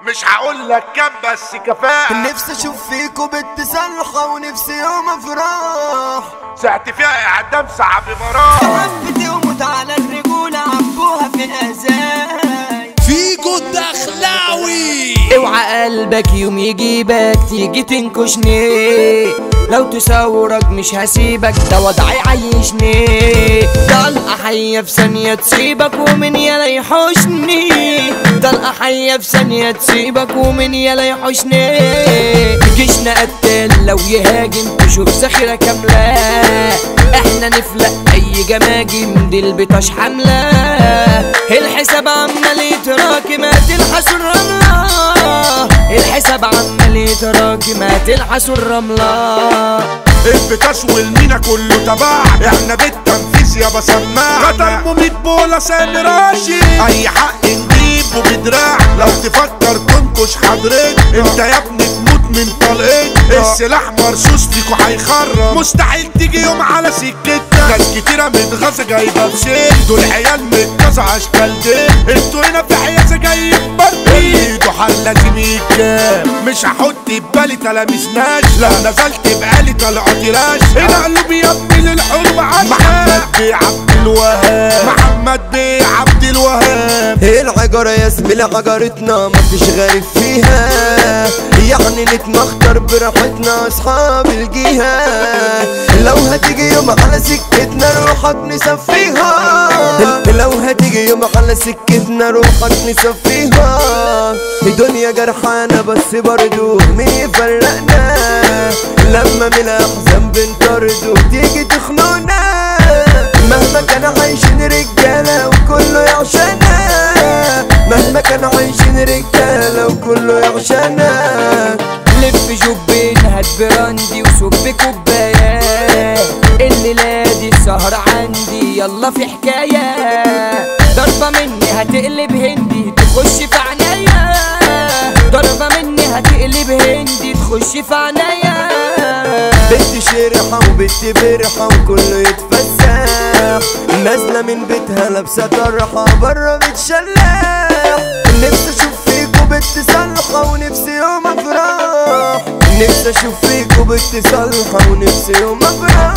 مش هقول لك كام بس كفاءة نفسي اشوف فيكوا بالتسلحة ونفسي يوم افراح ساعت فيها اعدام صعب مرار حبتي وموت على الرجولة عبوها في الازاي فيجو الدخلاوي اوعى قلبك يوم يجيبك تيجي تنكشني لو تسورك مش هسيبك ده وضعي عيشني طلقة حية في ثانية تسيبك ومن يلا يحوشني طلقة حية في ثانية تسيبك ومن يلا يحوشني جيشنا قتال لو يهاجم تشوف ذخيرة كاملة احنا نفلق اي جماجم دي البطاش حملة الحساب عمال يتراكم هتلحس الرملة الحساب عمال يتراكم هتلحس الرملة البكاش والمينا كله تبع احنا بالتنفيذ يا بسماع قتل مميت بولا سامي راشي اي حق نجيبه بدراع لو تفكر تنكش حضرتك انت يا ابني تموت من طلقتك السلاح مرصوص فيكو هيخرب مستحيل تيجي يوم على سكتنا ناس كتيرة متغاظة جايبة بسيل دول عيال متغاظة اشكال دي انتوا هنا في حيازة جايين بربي ايده حل لازم يتكام مش هحط ببالي تلامسناش لو نزلت بقالي طلعتي راش هنا قلوبي يا ابني للحرب عشان محمد بيه عبد الوهاب محمد بيه عبد الوهاب العجرة يا زميلة عجرتنا مفيش غريب فيها يعني نتمختر براحتنا اصحاب الجهة لو هتيجي يوم على سكتنا روحك نصفيها لو هتيجي يوم على سكتنا روحك نصفيها الدنيا جرحانة بس برضو مين يفرقنا لما من الاحزان بنطرد وتيجي تخنقنا مهما كان عايشين رجالة وكله يعشانا مهما كان عايشين رجالة وكله يعشانا لف جوبين هات براندي وصب كوبايات الليلة دي السهر عندي يلا في حكاية ضربة مني هتقلب هندي تخش في عنايا ضربة مني هتقلب هندي تخش في عنايا بنت شرحة وبنت برحة وكله يتفسح نازلة من بيتها لابسة طرحة برا بتشلح نفسي اشوف فيكوا بنت صالحة ونفسي يوم افراح نفسي اشوف فيكوا بنت صالحة ونفسي يوم افراح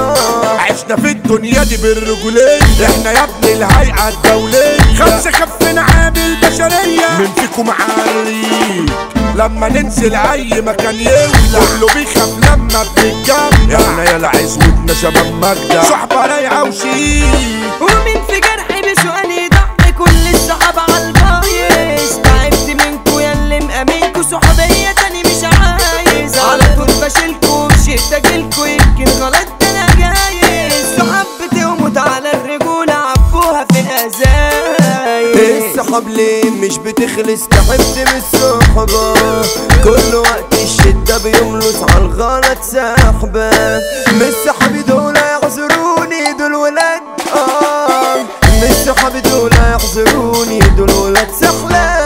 عشنا في الدنيا دي بالرجولين احنا يا ابني الهيئة الدولية خمسة كفنا عامل بشرية من فيكم عريق لما ننزل اي مكان يولع كله بيخاف لما بنتجمع احنا يا عزوتنا شباب مجدع صحبة رايقة وشيك ومين في جرحي بسؤال يضحي كل الصحاب عالبايظ تعبت منكو يا اللي مأمنكو صحوبية تاني مش عايز على طول بشيلكو بشدة جيلكو يمكن غلط ده انا جايز صحبتي وموت على الرجولة عبوها في الازايز الصحاب ليه مش بتخلص تعبت من الصحبة كل وقت الشدة بيملص على الغلط سحبة مش صحابي دول يعذروني دول ولاد اه مش صحابي دول يعذروني دول ولاد سحلة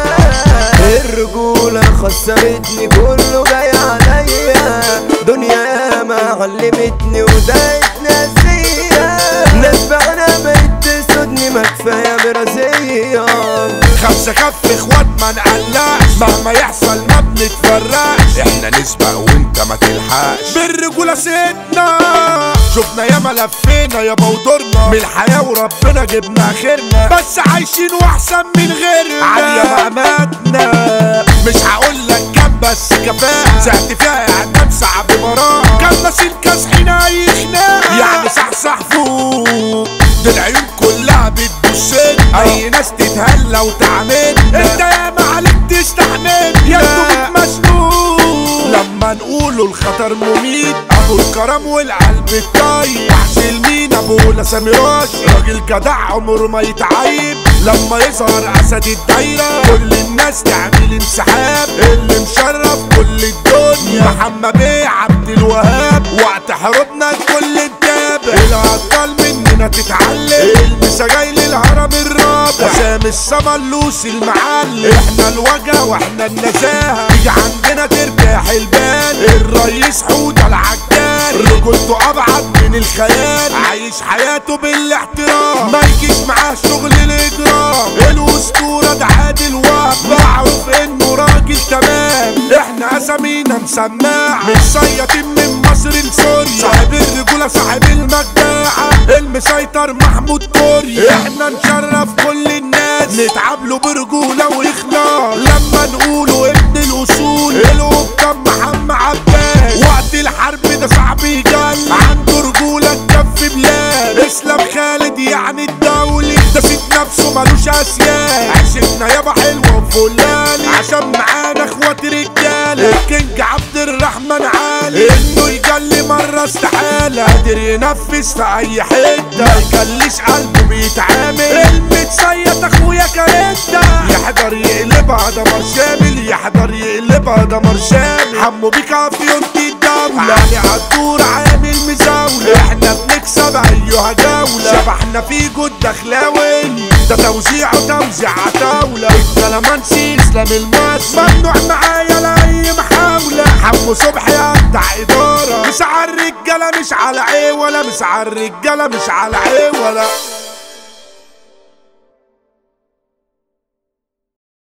الرجولة خسرتني كله جاي عليا دنيا ما علمتني ودايت ناسية ناس بعنا بقت تسودني ما كفاية برازية خمسة كف اخوات ما نقلقش مهما يحصل ما بنتفرقش احنا نسبق وانت ما تلحقش بالرجولة سيدنا شفنا ياما لفينا يابا ودورنا من الحياة وربنا جبنا اخرنا بس عايشين واحسن من غيرنا عالية مقاماتنا مش هقول لك كام بس كفاءة ساعت فيها اعدام صعب براءة كان ناسين كاسحين اي خناقة يعني صحصح فوق دي العيون كلها بتبصنا اي ناس تتهلى وتعمل انت يا عليك تستحمل يا دوبك مسنون لما نقوله الخطر مميت ابو الكرم والقلب الطيب وحش المين ابو لسامي راشد راجل جدع عمره ما يتعيب لما يظهر اسد الدايره كل الناس تعمل انسحاب اللي مشرف كل الدنيا محمد بيه عبد الوهاب وقت حروبنا الكل اتابع الابطال مننا تتعلم المسا جاي للهرم الرابع سامي السما اللوس المعلم احنا الوجه واحنا النزاهه تيجي عندنا ترتاح البال الرئيس حوده العجال رجولته ابعد من الخيال عايش حياته بالاحترام ما يجيش معاه شغل الاجرام الاسطوره ده عادل وهب معروف انه راجل اسامينا مسماعة مش صيادين من مصر لسوريا صاحب الرجولة صاحب المجاعة المسيطر محمود كوريا احنا نشرف كل الناس نتعب له برجولة واخلاص لما نقوله ابن الاصول القبطان محمد عباس وقت الحرب ده صعب يجل عنده رجولة تكفي بلاد اسلام خالد يعني الدولي ده سيد نفسه ملوش اسياد عشتنا يابا حلوة وفلالي عشان معانا اخوات رجالة الكينج عبد الرحمن علي انه يجلي مرة استحالة قادر ينفذ في اي حتة ما يجليش قلبه بيتعامل المتصيد اخويا كاريتا يحضر يقلبها دمر شامل يحضر يقلبها دمر شامل حمو بيك عافية الدولة علي عالدور عامل مزاولة احنا بنكسب ايها جولة شبحنا في جود دخلاوي ده توزيع وتوزيع عتاولة الكلامانسي اسلام المصري ممنوع معايا لاي محاولة حمو صبحي ابدع ادارة مش على الرجالة مش على عيولة مش على الرجالة مش على عيولة